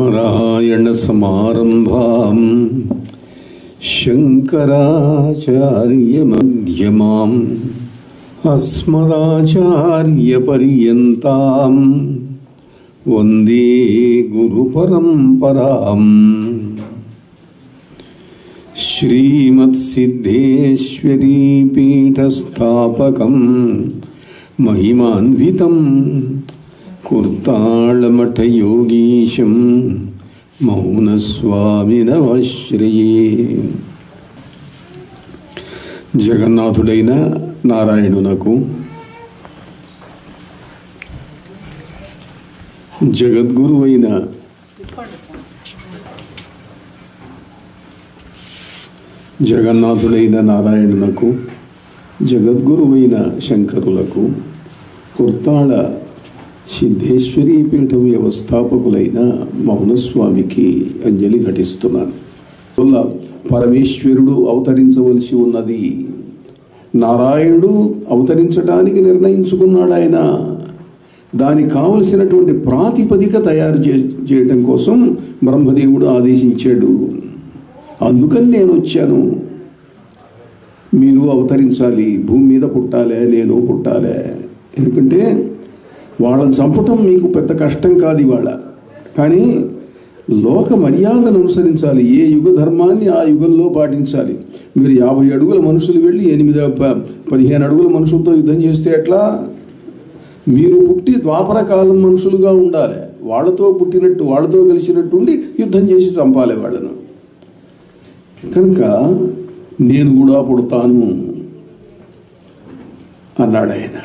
नारायणसमारम्भाम् शङ्कराचार्यमध्यमाम् अस्मदाचार्यपर्यन्ताम् वन्दे गुरुपरम्पराम् श्रीमत्सिद्धेश्वरीपीठस्थापकम् महिमान्वितम् कुर्ताळमठयोगीशं మౌనస్వామినవశ్రయే జగన్నాథుడైన నారాయణునకు జగద్గురువైన జగన్నాథుడైన నారాయణునకు జగద్గురువైన శంకరులకు కుర్తాళ సిద్ధేశ్వరీ పీఠం వ్యవస్థాపకులైన మౌనస్వామికి అంజలి ఘటిస్తున్నాను వల్ల పరమేశ్వరుడు అవతరించవలసి ఉన్నది నారాయణుడు అవతరించడానికి నిర్ణయించుకున్నాడు ఆయన దానికి కావలసినటువంటి ప్రాతిపదిక తయారు చే చేయటం కోసం బ్రహ్మదేవుడు ఆదేశించాడు అందుకని నేను వచ్చాను మీరు అవతరించాలి భూమి మీద పుట్టాలే నేను పుట్టాలే ఎందుకంటే వాళ్ళని చంపటం మీకు పెద్ద కష్టం కాదు ఇవాళ కానీ లోక మర్యాదను అనుసరించాలి ఏ యుగ ధర్మాన్ని ఆ యుగంలో పాటించాలి మీరు యాభై అడుగుల మనుషులు వెళ్ళి ఎనిమిది ప- పదిహేను అడుగుల మనుషులతో యుద్ధం చేస్తే ఎట్లా మీరు పుట్టి ద్వాపర కాలం మనుషులుగా ఉండాలి వాళ్ళతో పుట్టినట్టు వాళ్ళతో కలిసినట్టు ఉండి యుద్ధం చేసి చంపాలి వాళ్ళను కనుక నేను కూడా పుడతాను అన్నాడు ఆయన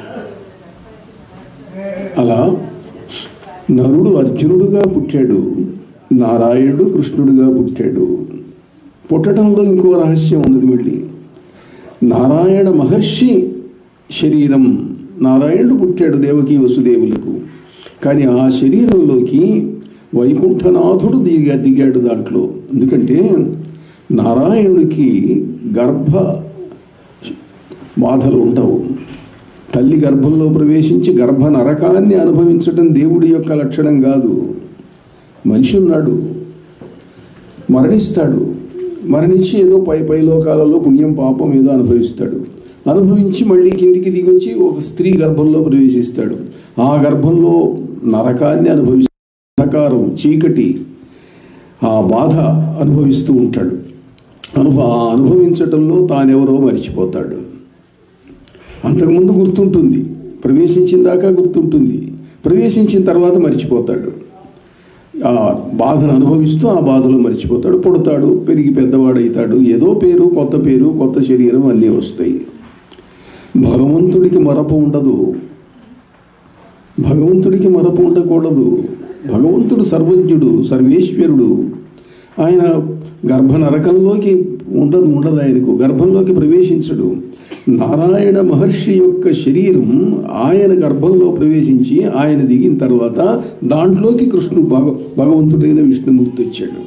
అలా నరుడు అర్జునుడుగా పుట్టాడు నారాయణుడు కృష్ణుడుగా పుట్టాడు పుట్టడంలో ఇంకో రహస్యం ఉన్నది మళ్ళీ నారాయణ మహర్షి శరీరం నారాయణుడు పుట్టాడు దేవకి వసుదేవులకు కానీ ఆ శరీరంలోకి వైకుంఠనాథుడు దిగా దిగాడు దాంట్లో ఎందుకంటే నారాయణుడికి గర్భ బాధలు ఉండవు తల్లి గర్భంలో ప్రవేశించి గర్భ నరకాన్ని అనుభవించటం దేవుడి యొక్క లక్షణం కాదు మనిషి ఉన్నాడు మరణిస్తాడు మరణించి ఏదో పై పై లోకాలలో పుణ్యం పాపం ఏదో అనుభవిస్తాడు అనుభవించి మళ్ళీ కిందికి దిగొచ్చి ఒక స్త్రీ గర్భంలో ప్రవేశిస్తాడు ఆ గర్భంలో నరకాన్ని అనుభవి అంధకారం చీకటి ఆ బాధ అనుభవిస్తూ ఉంటాడు అనుభ ఆ అనుభవించటంలో తానెవరో మర్చిపోతాడు అంతకుముందు గుర్తుంటుంది ప్రవేశించిన దాకా గుర్తుంటుంది ప్రవేశించిన తర్వాత మర్చిపోతాడు ఆ బాధను అనుభవిస్తూ ఆ బాధలో మర్చిపోతాడు పుడతాడు పెరిగి పెద్దవాడవుతాడు ఏదో పేరు కొత్త పేరు కొత్త శరీరం అన్నీ వస్తాయి భగవంతుడికి మరపు ఉండదు భగవంతుడికి మరపు ఉండకూడదు భగవంతుడు సర్వజ్ఞుడు సర్వేశ్వరుడు ఆయన గర్భ నరకంలోకి ఉండదు ఉండదు ఆయనకు గర్భంలోకి ప్రవేశించడు నారాయణ మహర్షి యొక్క శరీరం ఆయన గర్భంలో ప్రవేశించి ఆయన దిగిన తర్వాత దాంట్లోకి కృష్ణుడు భగ భగవంతుడైన విష్ణుమూర్తి వచ్చాడు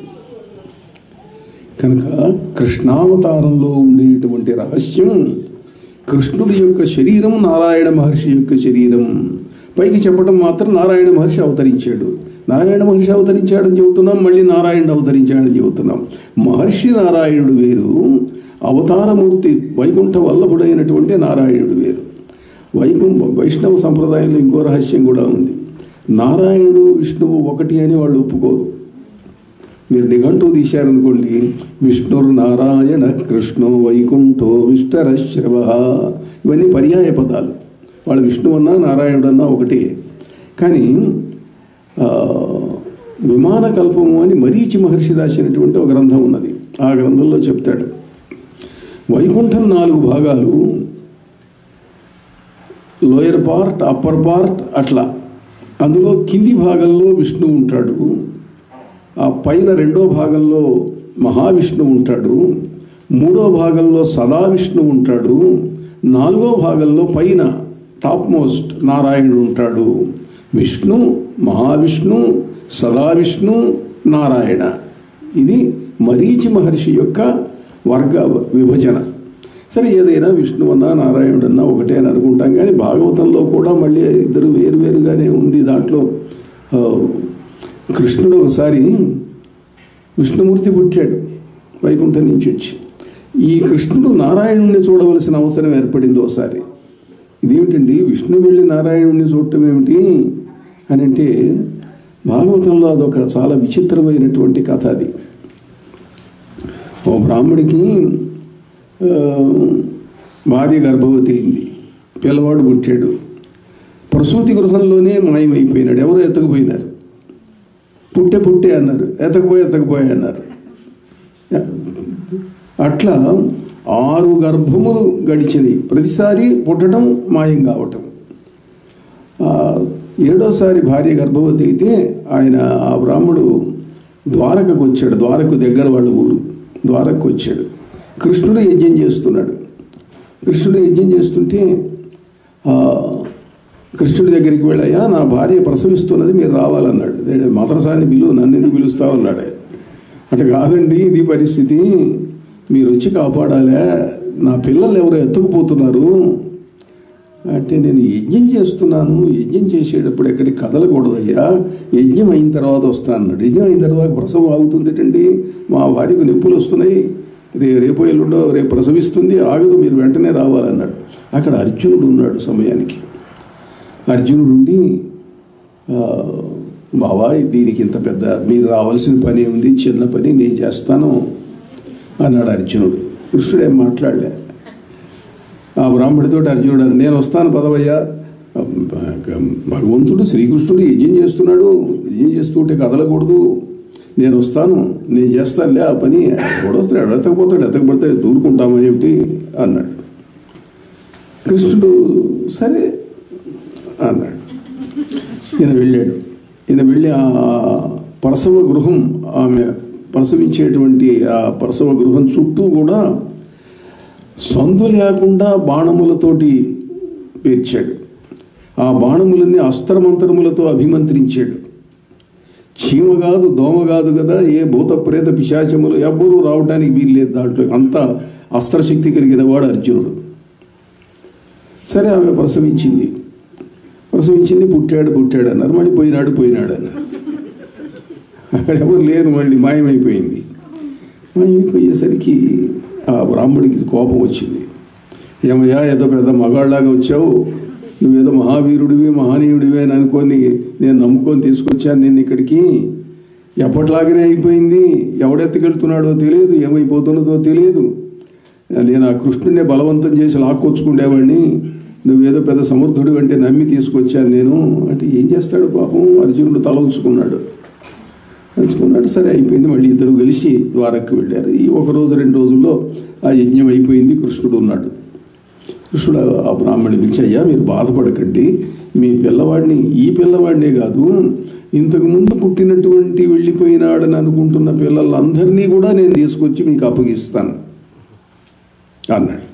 కనుక కృష్ణావతారంలో ఉండేటువంటి రహస్యం కృష్ణుడి యొక్క శరీరం నారాయణ మహర్షి యొక్క శరీరం పైకి చెప్పడం మాత్రం నారాయణ మహర్షి అవతరించాడు నారాయణ మహర్షి అవతరించాడని చెబుతున్నాం మళ్ళీ నారాయణుడు అవతరించాడని చెబుతున్నాం మహర్షి నారాయణుడు వేరు అవతారమూర్తి వైకుంఠ వల్లభుడైనటువంటి నారాయణుడు వేరు వైకుంఠ వైష్ణవ సంప్రదాయంలో ఇంకో రహస్యం కూడా ఉంది నారాయణుడు విష్ణువు ఒకటి అని వాళ్ళు ఒప్పుకోరు మీరు నిఘంటువు తీశారనుకోండి విష్ణుర్ నారాయణ కృష్ణో వైకుంఠో విష్టరశ్రవ ఇవన్నీ పర్యాయ పదాలు వాళ్ళు విష్ణువు అన్నా నారాయణుడు అన్నా ఒకటే కానీ ఆ, విమాన కల్పము అని మరీచి మహర్షి రాసినటువంటి ఒక గ్రంథం ఉన్నది ఆ గ్రంథంలో చెప్తాడు వైకుంఠం నాలుగు భాగాలు లోయర్ పార్ట్ అప్పర్ పార్ట్ అట్లా అందులో కింది భాగంలో విష్ణువు ఉంటాడు ఆ పైన రెండో భాగంలో మహావిష్ణువు ఉంటాడు మూడో భాగంలో సదావిష్ణువు ఉంటాడు నాలుగో భాగంలో పైన టాప్ మోస్ట్ నారాయణుడు ఉంటాడు విష్ణు మహావిష్ణు సదావిష్ణు నారాయణ ఇది మరీచి మహర్షి యొక్క వర్గ విభజన సరే ఏదైనా విష్ణు అన్నా నారాయణుడు అన్నా ఒకటే అని అనుకుంటాం కానీ భాగవతంలో కూడా మళ్ళీ ఇద్దరు వేరువేరుగానే ఉంది దాంట్లో ఆ, కృష్ణుడు ఒకసారి విష్ణుమూర్తి పుట్టాడు వైకుంఠం నుంచి వచ్చి ఈ కృష్ణుడు నారాయణుణ్ణి చూడవలసిన అవసరం ఏర్పడింది ఒకసారి ఇదేమిటండి విష్ణు వెళ్ళి నారాయణుణ్ణి చూడటం ఏమిటి అని అంటే భాగవతంలో అదొక చాలా విచిత్రమైనటువంటి కథ అది ఓ బ్రాహ్మడికి ఆ, భార్య గర్భవతి అయింది పిల్లవాడు పుట్టాడు ప్రసూతి గృహంలోనే మాయమైపోయినాడు ఎవరో ఎత్తకపోయినారు పుట్టే పుట్టే అన్నారు ఎతకపోయి ఎతకపోయి అన్నారు అట్లా ఆరు గర్భములు గడిచినాయి ప్రతిసారి పుట్టడం మాయం కావటం ఆ, ఏడోసారి భార్య గర్భవతి అయితే ఆయన ఆ బ్రాహ్మడు ద్వారకకు వచ్చాడు ద్వారకు దగ్గర వాళ్ళ ఊరు ద్వారకు వచ్చాడు కృష్ణుడు యజ్ఞం చేస్తున్నాడు కృష్ణుడు యజ్ఞం చేస్తుంటే ఆ, కృష్ణుడి దగ్గరికి వెళ్ళాయా నా భార్య ప్రసవిస్తున్నది మీరు రావాలన్నాడు "అదే మద్రసాన్ని పిలువు నన్ను ఎందుకు పిలుస్తావు అన్నాడు ఆయన. అంటే కాదండి ఇది పరిస్థితి మీరు వచ్చి కాపాడాలే నా పిల్లలు ఎవరో ఎత్తుకుపోతున్నారు అంటే నేను యజ్ఞం చేస్తున్నాను యజ్ఞం చేసేటప్పుడు ఎక్కడికి కదలకూడదయ్యా యజ్ఞం అయిన తర్వాత వస్తా అన్నాడు యజ్ఞం అయిన తర్వాత ప్రసవం ఆగుతుందిటండి మా భార్యకు నొప్పులు వస్తున్నాయి రే రేపు ఎల్లుండో రేపు ప్రసవిస్తుంది ఆగదు మీరు వెంటనే రావాలన్నాడు అక్కడ అర్జునుడు ఉన్నాడు సమయానికి అర్జునుడు ఉండి "ఆ, బావా దీనికి ఇంత పెద్ద మీరు రావాల్సిన పని ఉంది చిన్న పని నేను చేస్తాను అన్నాడు అర్జునుడు కృష్ణుడు ఏం మాట్లాడలే ఆ బ్రాహ్మడితో అర్జునుడు అన్నాడు, నేను వస్తాను పదవయ్యా భగవంతుడు శ్రీకృష్ణుడు యజ్ఞం చేస్తున్నాడు యజ్ఞం చేస్తుంటే కదలకూడదు నేను వస్తాను నేను చేస్తానులే ఆ పని ఎవడొస్తాడు ఎడతకపోతాడు ఎతకపోతే దూరుకుంటామా ఏమిటి అన్నాడు కృష్ణుడు సరే అన్నాడు ఈయన వెళ్ళాడు ఈయన వెళ్ళి ఆ ప్రసవ గృహం ఆమె ప్రసవించేటువంటి ఆ ప్రసవ గృహం చుట్టూ కూడా సందు లేకుండా బాణములతోటి పేర్చాడు ఆ బాణములన్నీ అస్త్రమంతరములతో అభిమంత్రించాడు చీమ కాదు దోమ కాదు కదా ఏ భూత ప్రేత పిశాచములు ఎవ్వరూ రావడానికి వీల్లేదు దాంట్లో అంత అస్త్రశక్తి కలిగిన వాడు అర్జునుడు సరే ఆమె ప్రసవించింది ప్రసవించింది పుట్టాడు పుట్టాడు అన్నారు మళ్ళీ పోయినాడు పోయినాడు అన్నారు అక్కడ ఎవరు లేరు మళ్ళీ మాయమైపోయింది మాయమైపోయేసరికి ఆ బ్రాహ్మడికి కోపం వచ్చింది ఏమయ్యా ఏదో పెద్ద మగాళ్ళలాగా వచ్చావు నువ్వేదో మహావీరుడివి మహనీయుడివి అని అనుకొని నేను నమ్ముకొని తీసుకొచ్చాను నేను ఇక్కడికి ఎప్పటిలాగానే అయిపోయింది ఎవడెత్తుకెళ్తున్నాడో తెలియదు ఏమైపోతున్నదో తెలియదు నేను ఆ కృష్ణుడినే బలవంతం చేసి లాక్కొచ్చుకుండేవాడిని నువ్వేదో పెద్ద సమర్థుడు అంటే నమ్మి తీసుకొచ్చాను నేను అంటే ఏం చేస్తాడు పాపం అర్జునుడు తల ఉంచుకున్నాడు ఉంచుకున్నాడు సరే అయిపోయింది మళ్ళీ ఇద్దరు కలిసి ద్వారక్కి వెళ్ళారు ఈ ఒక రోజు రెండు రోజుల్లో ఆ యజ్ఞం అయిపోయింది కృష్ణుడు ఉన్నాడు కృష్ణుడు ఆ బ్రాహ్మణి పిలిచి అయ్యా మీరు బాధపడకండి మీ పిల్లవాడిని ఈ పిల్లవాడినే కాదు ఇంతకు ముందు పుట్టినటువంటి వెళ్ళిపోయినాడని అనుకుంటున్న పిల్లలందరినీ కూడా నేను తీసుకొచ్చి మీకు అప్పగిస్తాను అన్నాడు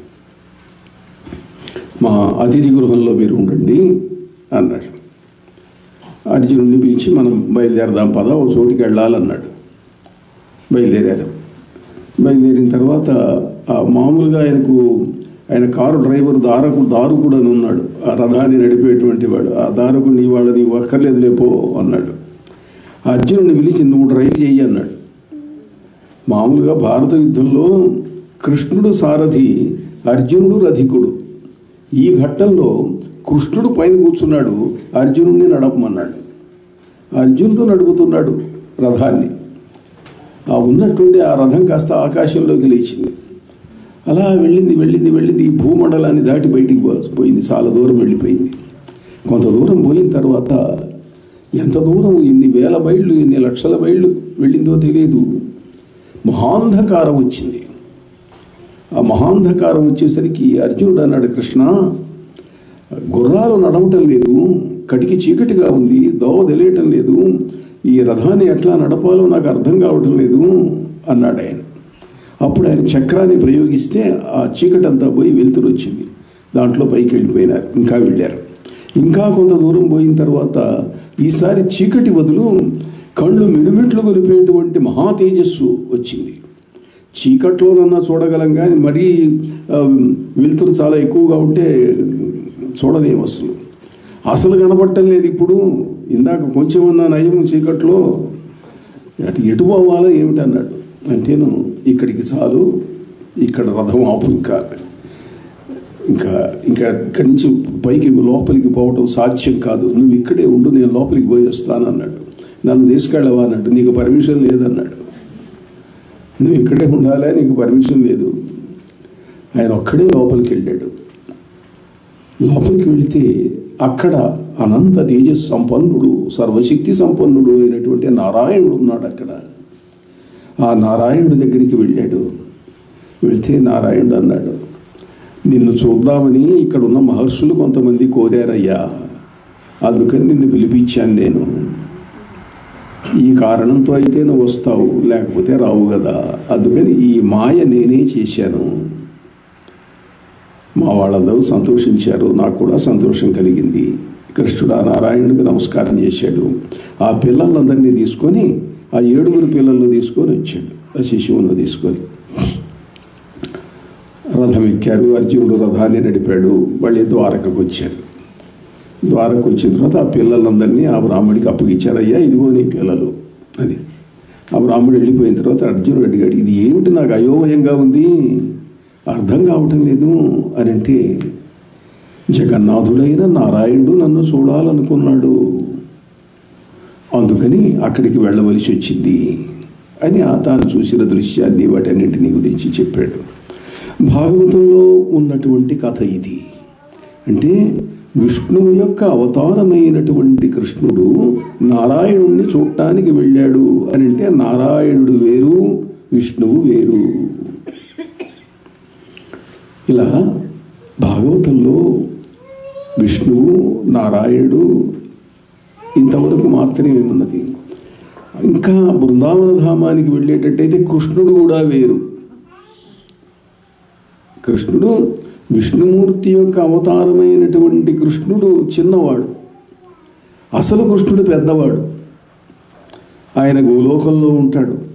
మా అతిథి గృహంలో మీరు ఉండండి అన్నాడు అర్జునుడిని పిలిచి మనం బయలుదేరదాం పద ఓ చోటికి వెళ్ళాలన్నాడు బయలుదేరారు బయలుదేరిన తర్వాత ఆ మామూలుగా ఆయనకు ఆయన కారు డ్రైవర్ దారకు దారుకుడు అని ఉన్నాడు ఆ రథాన్ని నడిపేటువంటి వాడు ఆ దారుకుని ఇవాళ నీవు అక్కర్లేదు లేపో అన్నాడు అర్జునుడిని పిలిచి నువ్వు డ్రైవ్ చెయ్యి అన్నాడు మామూలుగా భారత యుద్ధంలో కృష్ణుడు సారథి అర్జునుడు రథికుడు ఈ ఘట్టంలో కృష్ణుడు పైన కూర్చున్నాడు అర్జునుడిని నడపమన్నాడు అర్జునుడు నడుపుతున్నాడు రథాన్ని ఆ ఉన్నట్టుండి ఆ రథం కాస్త ఆకాశంలోకి లేచింది అలా వెళ్ళింది వెళ్ళింది వెళ్ళింది ఈ భూమండలాన్ని దాటి బయటికి పో- పోయింది చాలా దూరం వెళ్ళిపోయింది కొంత దూరం పోయిన తర్వాత ఎంత దూరం ఎన్ని వేల మైళ్ళు ఎన్ని లక్షల మైళ్ళు వెళ్ళిందో తెలియదు మహాంధకారం వచ్చింది ఆ మహాంధకారం వచ్చేసరికి అర్జునుడు అన్నాడు కృష్ణ గుర్రాలు నడవటం లేదు కటికి చీకటిగా ఉంది దోవ తెలియటం లేదు ఈ రథాన్ని ఎట్లా నడపాలో నాకు అర్థం కావటం లేదు అన్నాడు ఆయన అప్పుడు ఆయన చక్రాన్ని ప్రయోగిస్తే ఆ చీకటి అంతా పోయి వెలుతురు వచ్చింది దాంట్లో పైకి వెళ్ళిపోయినారు ఇంకా వెళ్ళారు ఇంకా కొంత దూరం పోయిన తర్వాత ఈసారి చీకటి బదులు కళ్ళు మిరుమిట్లు గొలిపేటువంటి మహా తేజస్సు వచ్చింది చీకట్లోనన్నా చూడగలం కానీ మరీ ఆ, వెలుతురు చాలా ఎక్కువగా ఉంటే చూడలేము అసలు అసలు కనపడటం లేదు ఇప్పుడు ఇందాక కొంచెం ఉన్న నయం చీకట్లో అటు ఎటు పోవాలో ఏమిటి అన్నాడు అంటేను ఇక్కడికి చాలు ఇక్కడ రథం ఆపు ఇంకా ఇంకా ఇంకా ఇక్కడి నుంచి పైకి లోపలికి పోవటం సాధ్యం కాదు నువ్వు ఇక్కడే ఉండు నేను లోపలికి పోయి వస్తాను అన్నాడు నన్ను తీసుకెళ్ళవా అన్నాడు నీకు పర్మిషన్ లేదన్నాడు నువ్వు ఇక్కడే ఉండాలా నీకు పర్మిషన్ లేదు ఆయన ఒక్కడే లోపలికి వెళ్ళాడు లోపలికి వెళితే అక్కడ అనంత తేజస్ సంపన్నుడు సర్వశక్తి సంపన్నుడు అయినటువంటి నారాయణుడు ఉన్నాడు అక్కడ ఆ నారాయణుడి దగ్గరికి వెళ్ళాడు వెళితే నారాయణుడు అన్నాడు నిన్ను చూద్దామని ఇక్కడ ఉన్న మహర్షులు కొంతమంది కోరారయ్యా అందుకని నిన్ను పిలిపించాను నేను ఈ కారణంతో అయితే నువ్వు వస్తావు లేకపోతే రావు కదా అందుకని ఈ మాయ నేనే చేశాను మా వాళ్ళందరూ సంతోషించారు నాకు కూడా సంతోషం కలిగింది కృష్ణుడు ఆ నారాయణుడికి నమస్కారం చేశాడు ఆ పిల్లలందరినీ తీసుకొని ఆ ఏడుగురు పిల్లలను తీసుకొని వచ్చాడు ఆ శిశువును తీసుకొని రథం ఎక్కారు అర్జునుడు రథాన్ని నడిపాడు మళ్ళీ ద్వారకకు వచ్చారు ద్వారకు వచ్చిన తర్వాత ఆ పిల్లలందరినీ ఆ బ్రాహ్మడికి అప్పగించారయ్యా ఇదిగో నీ పిల్లలు అని ఆ బ్రాహ్మడు వెళ్ళిపోయిన తర్వాత అర్జునుడు అడిగాడు ఇది ఏమిటి నాకు అయోమయంగా ఉంది అర్థం కావటం లేదు అని అంటే జగన్నాథుడైన నారాయణుడు నన్ను చూడాలనుకున్నాడు అందుకని అక్కడికి వెళ్ళవలసి వచ్చింది అని ఆ తాను చూసిన దృశ్యాన్ని వాటన్నింటినీ గురించి చెప్పాడు భాగవతంలో ఉన్నటువంటి కథ ఇది అంటే విష్ణువు యొక్క అవతారమైనటువంటి కృష్ణుడు నారాయణుణ్ణి చూడటానికి వెళ్ళాడు అని అంటే నారాయణుడు వేరు విష్ణువు వేరు ఇలా భాగవతంలో విష్ణువు నారాయణుడు ఇంతవరకు మాత్రమే ఉన్నది ఇంకా బృందావన ధామానికి వెళ్ళేటట్టయితే కృష్ణుడు కూడా వేరు కృష్ణుడు విష్ణుమూర్తి యొక్క అవతారమైనటువంటి కృష్ణుడు చిన్నవాడు అసలు కృష్ణుడు పెద్దవాడు ఆయన గోలోకంలో ఉంటాడు